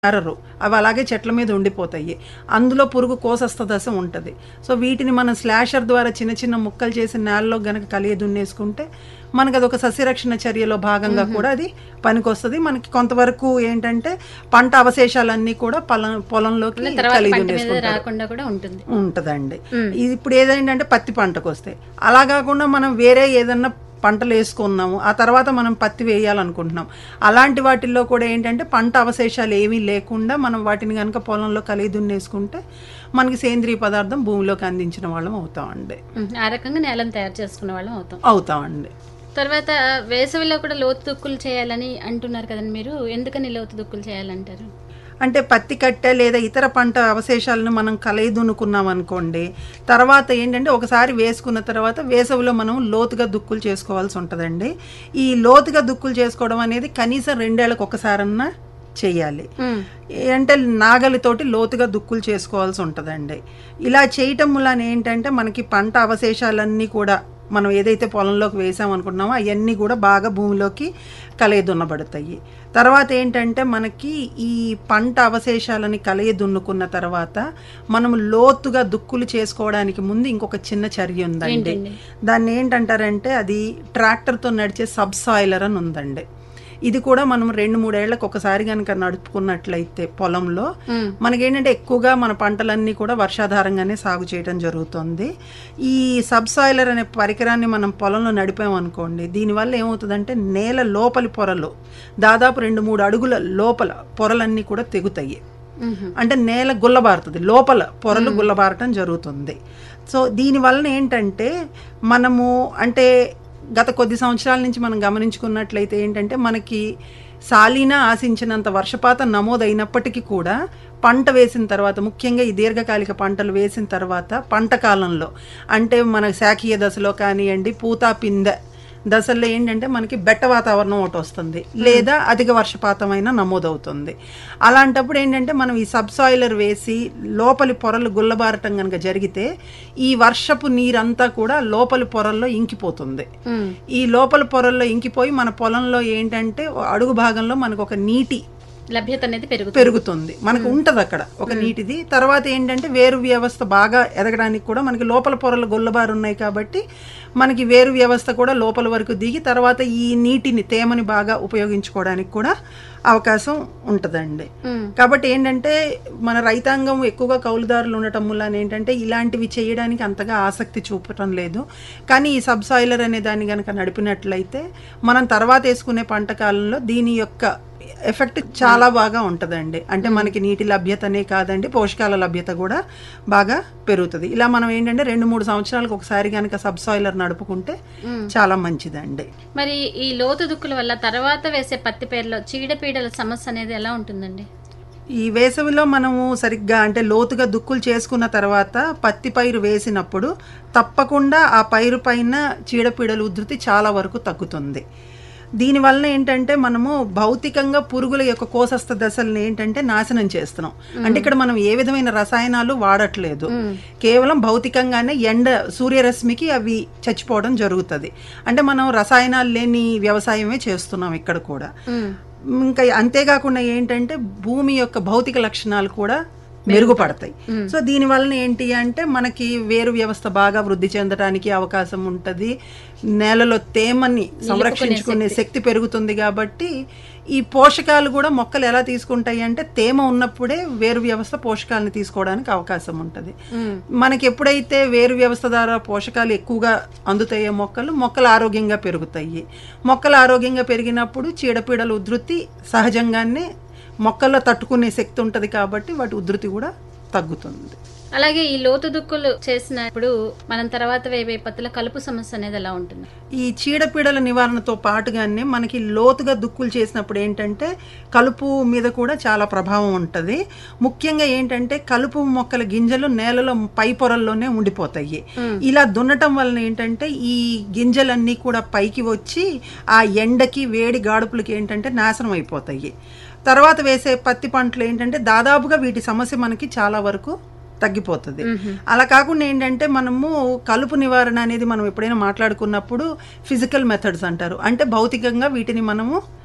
మారరు అవి అలాగే చెట్ల మీద ఉండిపోతాయి అందులో పురుగు కోసస్త దశ ఉంటుంది సో వీటిని మనం స్లాషర్ ద్వారా చిన్న చిన్న ముక్కలు చేసి నేలలో గనక కలిగి దున్నేసుకుంటే మనకి అది ఒక సస్యరక్షణ చర్యలో భాగంగా కూడా అది పనికొస్తుంది మనకి కొంతవరకు ఏంటంటే పంట అవశేషాలన్నీ కూడా పొలం పొలంలోకి తర్వాత కలిగి పంట మీద దున్నేసుకుంటారు రాకుండా కూడా ఉంటుంది ఉంటుందండి ఇది ఇప్పుడు ఏదంటే పత్తి పంటకు వస్తాయి అలా కాకుండా మనం వేరే ఏదన్నా పంటలు వేసుకున్నాము ఆ తర్వాత మనం పత్తి వేయాలనుకుంటున్నాం అలాంటి వాటిల్లో కూడా ఏంటంటే పంట అవశేషాలు ఏమీ లేకుండా మనం వాటిని కనుక పొలంలో కలిగి దున్నేసుకుంటే మనకి సేంద్రియ పదార్థం భూమిలోకి అందించిన వాళ్ళం అవుతామండి ఉమ్, ఆ రకంగా నేలను తయారు చేసుకున్న వాళ్ళం అవుతాం అవుతామండి తర్వాత వేసవిలో కూడా లోతు దుక్కులు చేయాలని అంటున్నారు కదండి మీరు ఎందుకని లోతు దుక్కులు చేయాలంటారు అంటే పత్తి కట్టె లేదా ఇతర పంట అవశేషాలను మనం కలయిదునుకున్నాం అనుకోండి తర్వాత ఏంటంటే ఒకసారి వేసుకున్న తర్వాత వేసవిలో మనం లోతుగా దుక్కులు చేసుకోవాల్సి ఉంటుందండి ఈ లోతుగా దుక్కులు చేసుకోవడం అనేది కనీసం రెండేళ్లకు ఒకసారన్నా చేయాలి ఉమ్, అంటే నాగలితోటి లోతుగా దుక్కులు చేసుకోవాల్సి ఉంటుందండి ఇలా చేయటం వలన ఏంటంటే మనకి పంట అవశేషాలన్నీ కూడా మనం ఏదైతే పొలంలోకి వేసాం అనుకుంటున్నామో అవన్నీ కూడా బాగా భూమిలోకి కలయి దున్నబడతాయి తర్వాత ఏంటంటే మనకి ఈ పంట అవశేషాలని కలయి దున్నుకున్న తర్వాత మనం లోతుగా దుక్కులు చేసుకోవడానికి ముందు ఇంకొక చిన్న చర్య ఉందండి ఏంటండి? దాన్ని ఏంటంటారంటే అది ట్రాక్టర్తో నడిచే సబ్సాయిలర్ అని ఉందండి ఇది కూడా మనం రెండు మూడేళ్లకు ఒకసారి కనుక నడుపుకున్నట్లయితే పొలంలో ఉమ్, మనకేంటంటే ఎక్కువగా మన పంటలన్నీ కూడా వర్షాధారంగానే సాగు చేయడం జరుగుతుంది ఈ సబ్సాయిలర్ అనే పరికరాన్ని మనం పొలంలో నడిపామనుకోండి దీనివల్ల ఏమవుతుందంటే నేల లోపలి పొరలు దాదాపు రెండు మూడు అడుగుల లోపల పొరలన్నీ కూడా తెగుతాయి ఉహు, అంటే నేల గుల్లబారుతుంది లోపల పొరలు గుల్లబారటం జరుగుతుంది సో దీనివలన ఏంటంటే మనము అంటే గత కొద్ది సంవత్సరాల నుంచి మనం గమనించుకున్నట్లయితే ఏంటంటే మనకి సాలీనా ఆశించినంత వర్షపాతం నమోదైనప్పటికీ కూడా పంట వేసిన తర్వాత ముఖ్యంగా ఈ దీర్ఘకాలిక పంటలు వేసిన తర్వాత పంట కాలంలో అంటే మన శాఖీయ దశలో కానివ్వండి పూత పిందె దశల్లో ఏంటంటే మనకి బెట్ట వాతావరణం ఒకటి వస్తుంది లేదా అధిక వర్షపాతమైన నమోదవుతుంది అలాంటప్పుడు ఏంటంటే మనం ఈ సబ్సాయిలర్ వేసి లోపలి పొరలు గుల్లబారటం కనుక జరిగితే ఈ వర్షపు నీరంతా కూడా లోపలి పొరల్లో ఇంకిపోతుంది ఉమ్, ఈ లోపల పొరల్లో ఇంకిపోయి మన పొలంలో ఏంటంటే అడుగు భాగంలో మనకు ఒక నీటి లభ్యత అనేది పెరుగుతుంది పెరుగుతుంది మనకు ఉంటది అక్కడ ఒక నీటిది తర్వాత ఏంటంటే వేరు వ్యవస్థ బాగా ఎదగడానికి కూడా మనకి లోపల పొరలు గొల్లబారు ఉన్నాయి కాబట్టి మనకి వేరు వ్యవస్థ కూడా లోపల వరకు దిగి తర్వాత ఈ నీటిని తేమని బాగా ఉపయోగించుకోవడానికి కూడా అవకాశం ఉంటుందండి ఉమ్, కాబట్టి ఏంటంటే మన రైతాంగం ఎక్కువగా కౌలుదారులు ఉండటం వల్ల ఏంటంటే ఇలాంటివి చేయడానికి అంతగా ఆసక్తి చూపటం లేదు కానీ ఈ సబ్సాయిలర్ అనే దాన్ని కనుక నడిపినట్లయితే మనం తర్వాత వేసుకునే పంట కాలంలో దీని యొక్క ఎఫెక్ట్ చాలా బాగా ఉంటుందండి అంటే మనకి నీటి లభ్యతనే కాదండి పోషకాల లభ్యత కూడా బాగా పెరుగుతుంది ఇలా మనం ఏంటంటే రెండు మూడు సంవత్సరాలకు ఒకసారి కనుక సబ్సాయిలర్ నడుపుకుంటే చాలా మంచిదండి మరి ఈ లోతు దుక్కుల వల్ల తర్వాత వేసే పత్తి పేరులో చీడపీడల సమస్య అనేది ఎలా ఉంటుందండి ఈ వేసవిలో మనము సరిగ్గా అంటే లోతుగా దుక్కులు చేసుకున్న తర్వాత పత్తి పైరు వేసినప్పుడు తప్పకుండా ఆ పైరు పైన చీడపీడల ఉధృతి చాలా వరకు తగ్గుతుంది దీనివల్ల ఏంటంటే మనము భౌతికంగా పురుగుల యొక్క కోసస్థ దశల్ని ఏంటంటే నాశనం చేస్తున్నాం అంటే ఇక్కడ మనం ఏ విధమైన రసాయనాలు వాడట్లేదు కేవలం భౌతికంగానే ఎండ సూర్యరశ్మికి అవి చచ్చిపోవడం జరుగుతుంది అంటే మనం రసాయనాలు లేని వ్యవసాయమే చేస్తున్నాం ఇక్కడ కూడా ఉమ్, ఇంకా అంతేకాకుండా ఏంటంటే భూమి యొక్క భౌతిక లక్షణాలు కూడా మెరుగుపడతాయి సో దీని వలన ఏంటి అంటే మనకి వేరు వ్యవస్థ బాగా వృద్ధి చెందడానికి అవకాశం ఉంటుంది నేలలో తేమని సంరక్షించుకునే శక్తి పెరుగుతుంది కాబట్టి ఈ పోషకాలు కూడా మొక్కలు ఎలా తీసుకుంటాయి అంటే తేమ ఉన్నప్పుడే వేరు వ్యవస్థ పోషకాలను తీసుకోవడానికి అవకాశం ఉంటుంది ఉమ్, మనకి ఎప్పుడైతే వేరు వ్యవస్థ ద్వారా పోషకాలు ఎక్కువగా అందుతాయో మొక్కలు మొక్కలు ఆరోగ్యంగా పెరుగుతాయి మొక్కలు ఆరోగ్యంగా పెరిగినప్పుడు చీడపీడల ఉధృతి సహజంగానే మొక్కల్లో తట్టుకునే శక్తి ఉంటుంది కాబట్టి వాటి ఉధృతి కూడా తగ్గుతుంది అలాగే ఈ లోతు దుక్కులు చేసినప్పుడు మనం తర్వాత వేవే పత్తుల కలుపు సమస్య అనేది ఎలా ఉంటుంది ఈ చీడపీడల నివారణతో పాటుగానే మనకి లోతుగా దుక్కులు చేసినప్పుడు ఏంటంటే కలుపు మీద కూడా చాలా ప్రభావం ఉంటుంది ముఖ్యంగా ఏంటంటే కలుపు మొక్కల గింజలు నేలలో పై పొరల్లోనే ఉండిపోతాయి ఇలా దున్నటం వలన ఏంటంటే ఈ గింజలన్నీ కూడా పైకి వచ్చి ఆ ఎండకి వేడి గాడుపులకి ఏంటంటే నాశనం అయిపోతాయి తర్వాత వేసే పత్తి పంటలు ఏంటంటే దాదాపుగా వీటి సమస్య మనకి చాలా వరకు తగ్గిపోతుంది అలా కాకుండా ఏంటంటే మనము కలుపు నివారణ అనేది మనం ఎప్పుడైనా మాట్లాడుకున్నప్పుడు ఫిజికల్ మెథడ్స్ అంటారు అంటే భౌతికంగా వీటిని మనము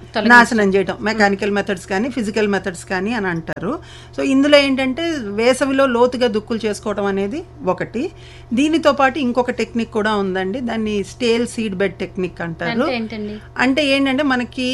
నాశనం చేయటం మెకానికల్ మెథడ్స్ కానీ ఫిజికల్ మెథడ్స్ కానీ అని అంటారు సో ఇందులో ఏంటంటే వేసవిలో లోతుగా దుక్కులు చేసుకోవడం అనేది ఒకటి దీనితో పాటు ఇంకొక టెక్నిక్ కూడా ఉందండి దాన్ని స్టేల్ సీడ్ బెడ్ టెక్నిక్ అంటారు అంటే ఏంటండి అంటే ఏంటంటే మనకి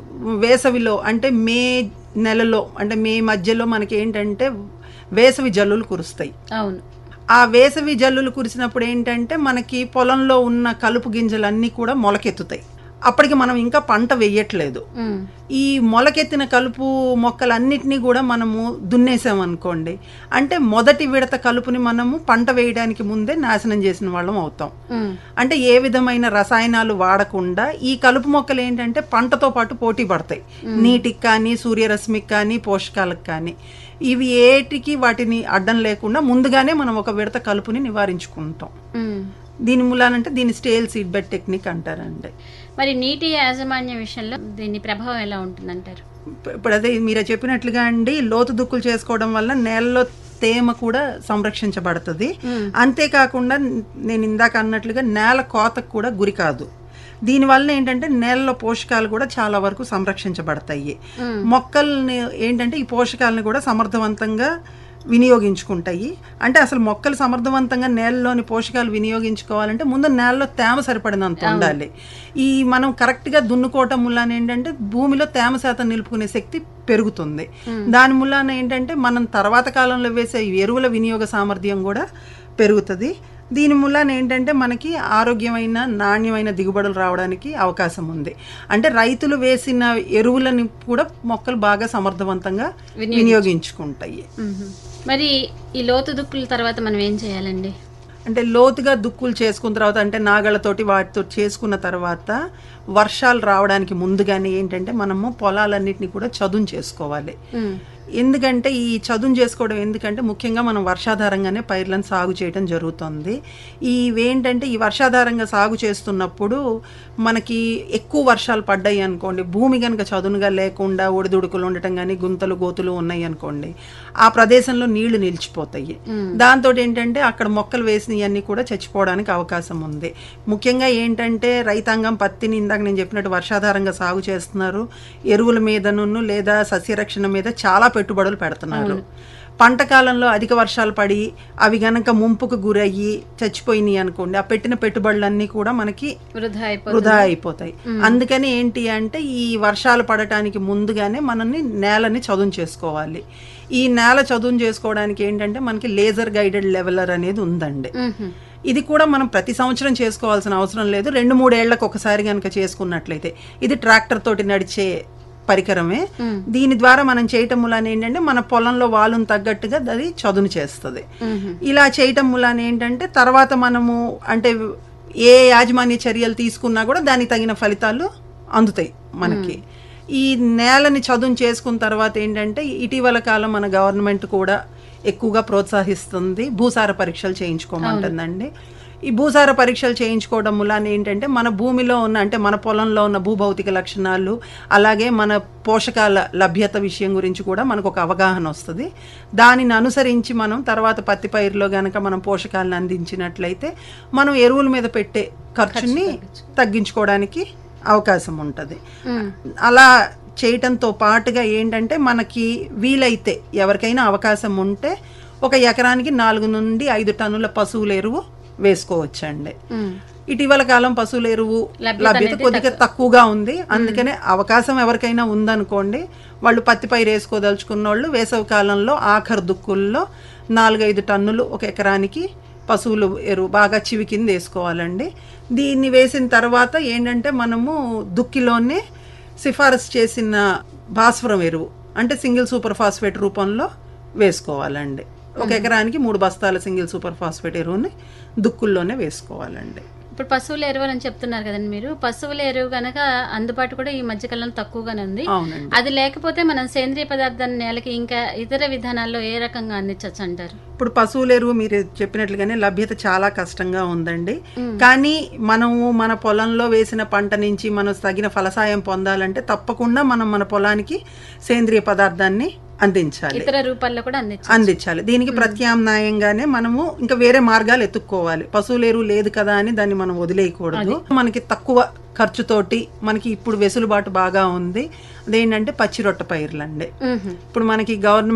వేసవిలో అంటే మే నెలలో అంటే మే మధ్యలో మనకి ఏంటంటే వేసవి జల్లులు కురుస్తాయి అవును ఆ వేసవి జల్లులు కురిసినప్పుడు ఏంటంటే మనకి పొలంలో ఉన్న కలుపు గింజలన్నీ కూడా మొలకెత్తుతాయి అప్పటికి మనం ఇంకా పంట వేయట్లేదు ఉమ్, ఈ మొలకెత్తిన కలుపు మొక్కలన్నిటినీ కూడా మనము దున్నేసాం అనుకోండి అంటే మొదటి విడత కలుపుని మనము పంట వేయడానికి ముందే నాశనం చేసిన వాళ్ళం అవుతాం ఉమ్, అంటే ఏ విధమైన రసాయనాలు వాడకుండా ఈ కలుపు మొక్కలు ఏంటంటే పంటతో పాటు పోటీ పడతాయి నీటికి కానీ సూర్యరశ్మికి కానీ పోషకాలకు కానీ ఇవి ఏటికి వాటిని అడ్డం లేకుండా ముందుగానే మనం ఒక విడత కలుపుని నివారించుకుంటాం ఉమ్. దీని మూలానంటే దీని స్టేల్ సీడ్ బెడ్ టెక్నిక్ అంటారండి మరి నీటి యాజమాన్య విషయంలో దీని ప్రభావం ఎలా ఉంటుందంటారు ఇప్పు- ఇప్పుడు అదే మీరు చెప్పినట్లుగా అండి లోతు దుక్కులు చేసుకోవడం వల్ల నేలలో తేమ కూడా సంరక్షించబడుతుంది అంతేకాకుండా నేను ఇందాక అన్నట్లుగా నేల కోతకు కూడా గురి కాదు దీనివల్ల ఏంటంటే నేలలో పోషకాలు కూడా చాలా వరకు సంరక్షించబడతాయి మొక్కల్ని ఏంటంటే ఈ పోషకాలను కూడా సమర్థవంతంగా వినియోగించుకుంటాయి అంటే అసలు మొక్కలు సమర్థవంతంగా నేలలోని పోషకాలు వినియోగించుకోవాలంటే ముందు నేలలో తేమ సరిపడినంత ఉండాలి ఈ మనం కరెక్ట్గా దున్నుకోవటం మూలాన ఏంటంటే భూమిలో తేమ శాతం నిలుపుకునే శక్తి పెరుగుతుంది దాని మూలాన ఏంటంటే మనం తర్వాత కాలంలో వేసే ఈ ఎరువుల వినియోగ సామర్థ్యం కూడా పెరుగుతుంది దీని మూలాన ఏంటంటే మనకి ఆరోగ్యమైన నాణ్యమైన దిగుబడులు రావడానికి అవకాశం ఉంది అంటే రైతులు వేసిన ఎరువులని కూడా మొక్కలు బాగా సమర్థవంతంగా వినియోగించుకుంటాయి ఉహు. మరి ఈ లోతు దుక్కుల తర్వాత మనం ఏం చేయాలండి అంటే లోతుగా దుక్కులు చేసుకున్న తర్వాత అంటే నాగళ్ళతోటి వాటితో చేసుకున్న తర్వాత వర్షాలు రావడానికి ముందుగానే ఏంటంటే మనము పొలాలన్నిటిని కూడా చదును చేసుకోవాలి ఉమ్, ఎందుకంటే ఈ చదును చేసుకోవడం ఎందుకంటే ముఖ్యంగా మనం వర్షాధారంగానే పైర్లను సాగు చేయడం జరుగుతుంది ఇవేంటంటే ఈ వర్షాధారంగా సాగు చేస్తున్నప్పుడు మనకి ఎక్కువ వర్షాలు పడ్డాయి అనుకోండి భూమి కనుక చదునుగా లేకుండా ఒడిదుడుకులు ఉండటం కానీ గుంతలు గోతులు ఉన్నాయి అనుకోండి ఆ ప్రదేశంలో నీళ్లు నిలిచిపోతాయి దాంతో ఏంటంటే అక్కడ మొక్కలు వేసినవన్నీ కూడా చచ్చిపోవడానికి అవకాశం ఉంది ముఖ్యంగా ఏంటంటే రైతాంగం పత్తిని ఇందాక నేను చెప్పినట్టు వర్షాధారంగా సాగు చేస్తున్నారు ఎరువుల మీదను లేదా సస్యరక్షణ మీద చాలా పెట్టుబడులు పెడుతున్నారు పంట కాలంలో అధిక వర్షాలు పడి అవి గనక ముంపుకు గురయ్యి చచ్చిపోయినాయి అనుకోండి ఆ పెట్టిన పెట్టుబడులన్నీ కూడా మనకి వృధా అయిపోతుంది వృధా అయిపోతాయి అందుకని ఏంటి అంటే ఈ వర్షాలు పడటానికి ముందుగానే మనల్ని నేలని చదును చేసుకోవాలి ఈ నేల చదును చేసుకోవడానికి ఏంటంటే మనకి లేజర్ గైడెడ్ లెవెలర్ అనేది ఉందండి ఉహు. ఇది కూడా మనం ప్రతి సంవత్సరం చేసుకోవాల్సిన అవసరం లేదు రెండు మూడేళ్లకు ఒకసారి కనుక చేసుకున్నట్లయితే ఇది ట్రాక్టర్ తోటి నడిచే పరికరమే దీని ద్వారా మనం చేయటం మూలాన ఏంటంటే మన పొలంలో వాళ్ళను తగ్గట్టుగా అది చదును చేస్తుంది ఉహు. ఇలా చేయటం మూలాన ఏంటంటే తర్వాత మనము అంటే ఏ యాజమాన్య చర్యలు తీసుకున్నా కూడా దానికి తగిన ఫలితాలు అందుతాయి మనకి ఈ నేలని చదును చేసుకున్న తర్వాత ఏంటంటే ఇటీవల కాలం మన గవర్నమెంట్ కూడా ఎక్కువగా ప్రోత్సహిస్తుంది భూసార పరీక్షలు చేయించుకోమంటుందండి ఈ భూసార పరీక్షలు చేయించుకోవడం మూలాన ఏంటంటే మన భూమిలో ఉన్న అంటే మన పొలంలో ఉన్న భూభౌతిక లక్షణాలు అలాగే మన పోషకాల లభ్యత విషయం గురించి కూడా మనకు ఒక అవగాహన వస్తుంది దానిని అనుసరించి మనం తర్వాత పత్తి పైరులో గనక మనం పోషకాలను అందించినట్లయితే మనం ఎరువుల మీద పెట్టే ఖర్చుని తగ్గించుకోవడానికి అవకాశం ఉంటుంది అలా చేయటంతో పాటుగా ఏంటంటే మనకి వీలైతే ఎవరికైనా అవకాశం ఉంటే ఒక ఎకరానికి నాలుగు నుండి ఐదు టన్నుల పశువుల ఎరువు వేసుకోవచ్చండి ఉమ్. ఇటీవల కాలం పశువుల ఎరువు లభ్యత లభ్యత కొద్దిగా తక్కువగా ఉంది అందుకనే అవకాశం ఎవరికైనా ఉందనుకోండి వాళ్ళు పత్తి పైరు వేసుకోదలుచుకున్న వాళ్ళు వేసవి కాలంలో ఆఖరు దుక్కుల్లో నాలుగైదు టన్నులు ఒక ఎకరానికి పశువులు ఎరువు బాగా చివి కింద వేసుకోవాలండి దీన్ని వేసిన తర్వాత ఏంటంటే మనము దుక్కిలోనే సిఫారసు చేసిన భాస్వరం ఎరువు అంటే సింగిల్ సూపర్ ఫాస్ఫేట్ రూపంలో వేసుకోవాలండి ఒక ఎకరానికి మూడు బస్తాల సింగిల్ సూపర్ ఫాస్ఫేట్ ఎరువుని దుక్కుల్లోనే వేసుకోవాలండి ఇప్పుడు పశువుల ఎరువు అని చెప్తున్నారు కదండి మీరు పశువుల ఎరువు కనుక అందుబాటు కూడా ఈ మధ్యకాలంలో తక్కువగానే ఉంది అవునండి అది లేకపోతే మనం సేంద్రియ పదార్థాన్ని నేలకి ఇంకా ఇతర విధానాల్లో ఏ రకంగా అందించవచ్చు అంటారు ఇప్పుడు పశువుల ఎరువు మీరు చెప్పినట్లుగానే లభ్యత చాలా కష్టంగా ఉందండి కానీ మనము మన పొలంలో వేసిన పంట నుంచి మనం తగిన ఫలసాయం పొందాలంటే తప్పకుండా మనం మన పొలానికి సేంద్రియ పదార్థాన్ని అందించాలి ఇతర రూపాల్లో కూడా అందించు అందించాలి దీనికి ప్రత్యామ్నాయంగానే మనము ఇంకా వేరే మార్గాలు ఎత్తుక్కోవాలి పశువుల ఎరువు లేదు కదా అని దాన్ని మనం వదిలేయకూడదు మనకి తక్కువ ఖర్చుతోటి మనకి ఇప్పుడు వెసులుబాటు బాగా ఉంది అదేంటంటే పచ్చి రొట్ట పైర్లండి మ్మ్. ఇప్పుడు మనకి గవర్నమెంట్